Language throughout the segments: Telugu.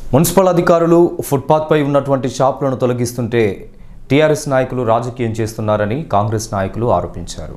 మున్సిపల్ అధికారులు ఫుట్పాత్పై ఉన్నటువంటి షాపులను తొలగిస్తుంటే టీఆర్ఎస్ నాయకులు రాజకీయం చేస్తున్నారని కాంగ్రెస్ నాయకులు ఆరోపించారు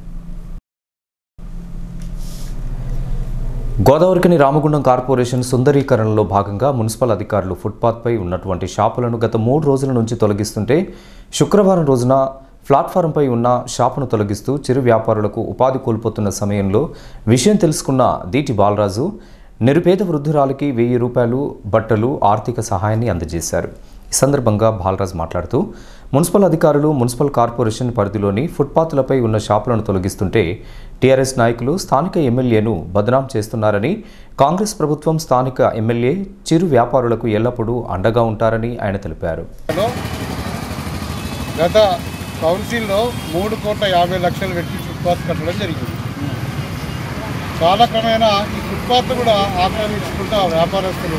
గోదావరికని రామగుండం కార్పొరేషన్ సుందరీకరణలో భాగంగా మున్సిపల్ అధికారులు ఫుట్పాత్పై ఉన్నటువంటి షాపులను గత మూడు రోజుల నుంచి తొలగిస్తుంటే శుక్రవారం రోజున ప్లాట్ఫారంపై ఉన్న షాపును తొలగిస్తూ చిరు వ్యాపారులకు ఉపాధి కోల్పోతున్న సమయంలో విషయం తెలుసుకున్న దీటి బాలరాజు నిరుపేద వృద్ధురాలికి వెయ్యి రూపాయలు బట్టలు ఆర్థిక సహాయాన్ని అందజేశారు ఈ సందర్భంగా బాలరాజ్ మాట్లాడుతూ మున్సిపల్ అధికారులు మున్సిపల్ కార్పొరేషన్ పరిధిలోని ఫుట్పాత్లపై ఉన్న షాపులను తొలగిస్తుంటే టీఆర్ఎస్ నాయకులు స్థానిక ఎమ్మెల్యేను బదనాం చేస్తున్నారని కాంగ్రెస్ ప్రభుత్వం స్థానిక ఎమ్మెల్యే చిరు వ్యాపారులకు ఎల్లప్పుడూ అండగా ఉంటారని ఆయన తెలిపారు లో గత కౌన్సిల్లో మూడు కోట్ల యాభై లక్షలు పెట్టి ఫుట్పాత్ కట్టడం జరిగింది కాలక్రమేణా ఈ ఫుట్పాత్ కూడా ఆక్రమించుకుంటూ ఆ వ్యాపారస్తులు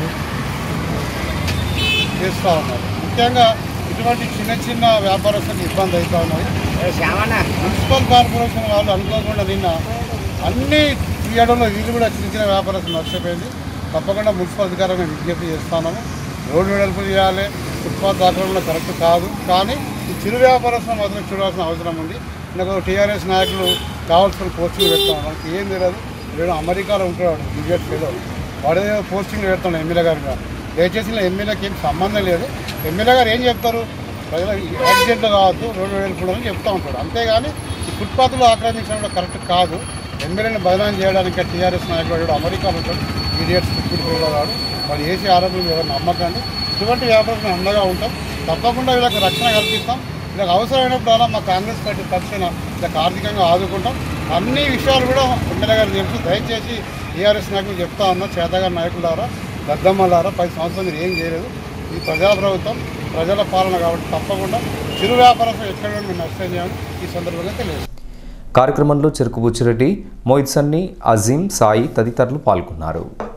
చేస్తూ ఉన్నారు ముఖ్యంగా ఇటువంటి చిన్న చిన్న వ్యాపారస్తులకు ఇబ్బంది అవుతూ ఉన్నది మున్సిపల్ కార్పొరేషన్ వాళ్ళు అనుకోకుండా నిన్న అన్ని తీయడంలో వీళ్ళు కూడా చిన్న చిన్న వ్యాపారస్తులు నష్టపోయింది తప్పకుండా మున్సిపల్ అధికారం మేము విజ్ఞప్తి చేస్తున్నాము రోడ్డు వెడల్పు చేయాలి ఫుట్పాత్ ఆక్రమణ కరెక్ట్ కాదు కానీ ఈ చిరు వ్యాపారస్తులు మాత్రం చూడాల్సిన అవసరం ఉంది నాకు టీఆర్ఎస్ నాయకులు కావాల్సిన పోస్టింగ్ పెడతా ఉన్నారు ఏం తెలియదు వీడు అమెరికాలో ఉంటాడు బిజెట్ ఫీలో వాడే పోస్టింగ్ పెడతాడు ఎమ్మెల్యే గారి మీద దయచేసి ఇలా ఎమ్మెల్యేకి ఏం సంబంధం లేదు ఎమ్మెల్యే గారు ఏం చెప్తారు ప్రజల యాక్సిడెంట్లు కావద్దు రోడ్డు వెళ్ళిపోవడం చెప్తూ ఉంటాడు అంతేగాని ఈ ఫుట్పాత్లు ఆక్రమించడం కూడా కరెక్ట్ కాదు ఎమ్మెల్యేని బదనాం చేయడానికి టీఆర్ఎస్ నాయకుడు వాడు అమెరికాలో ఉంటాడు ఈడియట్స్ ఫుట్బాల్ వాడు వాళ్ళు ఏసీ ఆరోగ్యం ఎవరు నమ్మకండి ఇటువంటి వ్యాపారం అండగా ఉంటాం తప్పకుండా వీళ్ళకి రక్షణ కల్పిస్తాం వీళ్ళకి అవసరమైనప్పుడు మా కాంగ్రెస్ పార్టీ పక్షాన వీళ్ళకి ఆర్థికంగా ఆదుకుంటాం అన్ని విషయాలు కూడా ఎమ్మెల్యే గారు తెలుసు దయచేసి టీఆర్ఎస్ నాయకులు చెప్తా ఉన్నా చేతగారి నాయకులారా దద్దమ్మలారా పది సంవత్సరాలు మీరు ఏం చేయలేదు ఈ ప్రజాప్రభుత్వం ప్రజల పాలన కాబట్టి తప్పకుండా చిరు వ్యాపారం ఎక్కడ మేము నష్టం చేయాలని ఈ సందర్భంగా తెలియదు కార్యక్రమంలో చెరుకు బుచ్చిరెడ్డి మోహిత్ సన్ని అజీం సాయి తదితరులు పాల్గొన్నారు